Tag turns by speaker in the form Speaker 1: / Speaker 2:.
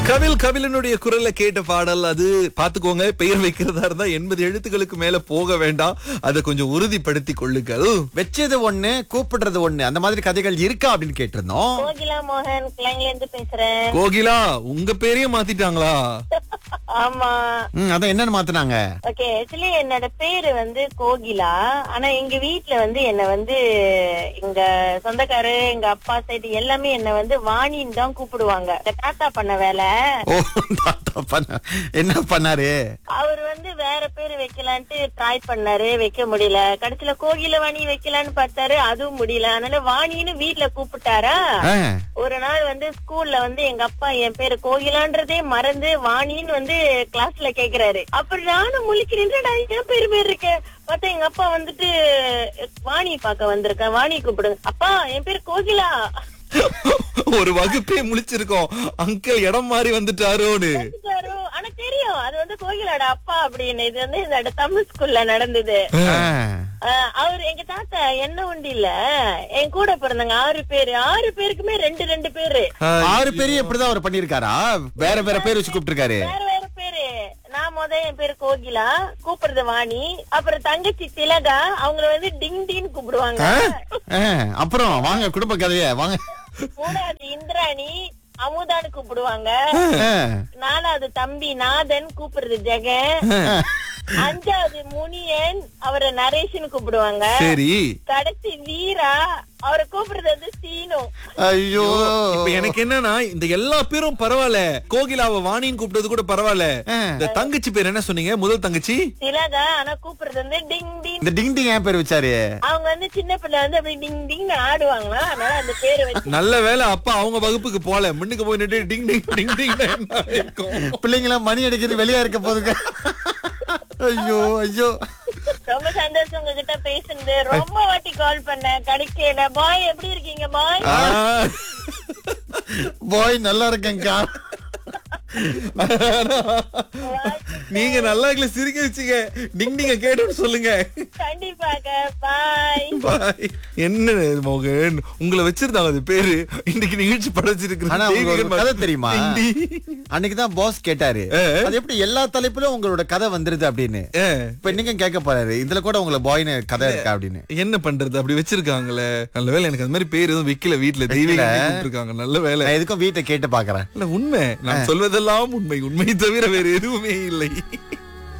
Speaker 1: கபில் கபிலனுடைய குரல்ல கேட்ட பாடல் அது பாத்துக்கோங்க பெயர் வைக்கிறதா இருந்தா எண்பது எழுத்துக்களுக்கு மேல போக வேண்டாம் அதை கொஞ்சம் உறுதிப்படுத்தி கொள்ளுங்கள்
Speaker 2: வச்சது ஒண்ணு கூப்பிடுறது ஒண்ணு அந்த மாதிரி கதைகள் இருக்கா அப்படின்னு கேட்டிருந்தோம்
Speaker 3: கோகிலா மோகன் கிளைங்ல இருந்து பேசுறேன்
Speaker 1: கோகிலா உங்க பேரையும் மாத்திட்டாங்களா
Speaker 3: ஆமா
Speaker 2: ம், அதான் என்னன்னு மாத்துனாங்க
Speaker 3: ஓகே ஆக்சுவலி என்னோட பேரு வந்து கோகிலா ஆனா எங்க வீட்ல வந்து என்ன வந்து எங்க சொந்தக்காரு எங்க அப்பா சைடு எல்லாமே என்ன வந்து வாணின்னு தான் கூப்பிடுவாங்க எங்க தாத்தா பண்ண வேலை
Speaker 2: ஓ தாத்தா பண்ண என்ன பண்ணாரு
Speaker 3: அவர் வந்து வேற பேரு வைக்கலான்ட்டு ட்ரை பண்ணாரு வைக்க முடியல கடைசியில கோகில வாணி வைக்கலான்னு பார்த்தாரு அதுவும் முடியல அதனால வாணின்னு வீட்ல கூப்பிட்டாரா
Speaker 2: ஆ,
Speaker 3: ஒரு நாள் வந்து ஸ்கூல்ல வந்து எங்க அப்பா என் பேரு கோகிலான்றதே மறந்து வாணின்னு வந்து கிளாஸ்ல கேக்குறாரு அப்புறம் நானும் முழிக்கிறேன் என் பேரு பேர் இருக்கு பார்த்தா எங்க அப்பா வந்துட்டு வாணி பார்க்க வந்திருக்கேன் வாணி கூப்பிடுங்க அப்பா என் பேரு கோகிலா
Speaker 1: ஒரு வகுப்பே முழிச்சிருக்கோம் அங்கிள் இடம் மாறி வந்துட்டாரோன்னு
Speaker 3: வந்துட்டாரு. ஆனா தெரியும் அது வந்து கோகிலாட அப்பா அப்படின்னு இது வந்து இந்த தமிழ் ஸ்கூல்ல நடந்தது
Speaker 2: ஆ.
Speaker 3: ஆஹ் அவர் எங்க தாத்தா என்ன உண்டு இல்ல என் கூட பிறந்தாங்க ஆறு பேரு ஆறு பேருக்குமே ரெண்டு ரெண்டு பேரு
Speaker 2: ஆறு பேரையும் இப்படிதான் அவர் பண்ணிருக்காரா வேற வேற பேர் வச்சு கூப்பிட்டிருக்காரு
Speaker 3: வேற வேற பேரு நான் முத என் பேரு கோகிலா கூப்பிடுறது வாணி அப்புறம் தங்கச்சி திலகா அவங்கள வந்து டிங் டின்னு கூப்பிடுவாங்க
Speaker 2: ஆ, அப்புறம் வாங்க குடும்ப கதைய வாங்க
Speaker 3: மூணாவது இந்திராணி அமுதான்னு கூப்பிடுவாங்க
Speaker 2: ஆ,
Speaker 3: நாலாவது தம்பி நாதன் கூப்பிடுறது ஜெகன் அஞ்சாவது முனியன் அவரை நரேஷ்னு கூப்பிடுவாங்க
Speaker 1: சரி
Speaker 3: கடைசி வீரா அவரை கூப்பிடுறது வந்து சீனு
Speaker 2: ஐயோ
Speaker 1: இப்ப எனக்கு என்னன்னா இந்த எல்லா பேரும் பரவாயில்ல கோகிலாவை வாணின்னு கூப்பிட்டது கூட பரவாயில்ல
Speaker 2: ஆ.
Speaker 1: இந்த தங்கச்சி பேர் என்ன சொன்னீங்க முதல் தங்கச்சி
Speaker 3: திலகா ஆனா கூப்பிடுறது வந்து டிங் டிங்
Speaker 2: இந்த டிங் டிங் ஏன் பேர் வச்சாரு
Speaker 3: அவங்க வந்து சின்ன பிள்ளை வந்து அப்படி டிங் டிங் ஆடுவாங்களா அதனால அந்த பேரு வச்சு
Speaker 1: நல்ல வேளை அப்பா அவங்க வகுப்புக்கு போல முன்னுக்கு போய் நின்று டிங் டிங் டிங் டிங் என்ன இருக்கும்
Speaker 2: பிள்ளைங்களாம் மணி அடிக்கிறது வெளியா இருக்க போதுங்க ஐயோ ஐயோ
Speaker 3: ரொம்ப சந்தோஷம் உங்ககிட்ட பேசுனது ரொம்ப வாட்டி கால் பண்ணேன் கிடைக்கல பாய் எப்படி இருக்கீங்க பாய்
Speaker 1: ஆ.
Speaker 2: பாய் நல்லா இருக்கேங்கா
Speaker 1: நீங்க நல்லா இருக்கல சிரிக்க வச்சுங்க டிங் டிங்க கேட்டுன்னு சொல்லுங்க
Speaker 3: கண்டிப்பாக பாய்
Speaker 1: பாய் என்ன மோகன் உங்களை வச்சிருந்தாங்க அது பேரு இன்னைக்கு நிகழ்ச்சி
Speaker 2: ஆனா உங்களுக்கு ஒரு
Speaker 1: படைச்சிருக்கு
Speaker 2: கதை தெரியுமா அன்னைக்குதான் பாஸ் கேட்டாரு அது எப்படி எல்லா தலைப்பிலும் உங்களோட கதை வந்துருது அப்படின்னு இப்ப நீங்க கேட்க போறாரு இதுல கூட உங்களை பாய்னு கதை இருக்கா அப்படின்னு
Speaker 1: என்ன பண்றது அப்படி வச்சிருக்காங்களே நல்ல வேலை எனக்கு அந்த மாதிரி பேர் எதுவும் வைக்கல வீட்டுல தெய்வீக இருக்காங்க நல்ல வேலை
Speaker 2: நான் எதுக்கும் வீட்டை கேட்டு பாக்குறேன்
Speaker 1: இல்ல உண்மை நான் சொல்வதெல்லாம் உண்மை உண்மை தவிர வேற எதுவுமே இல்லை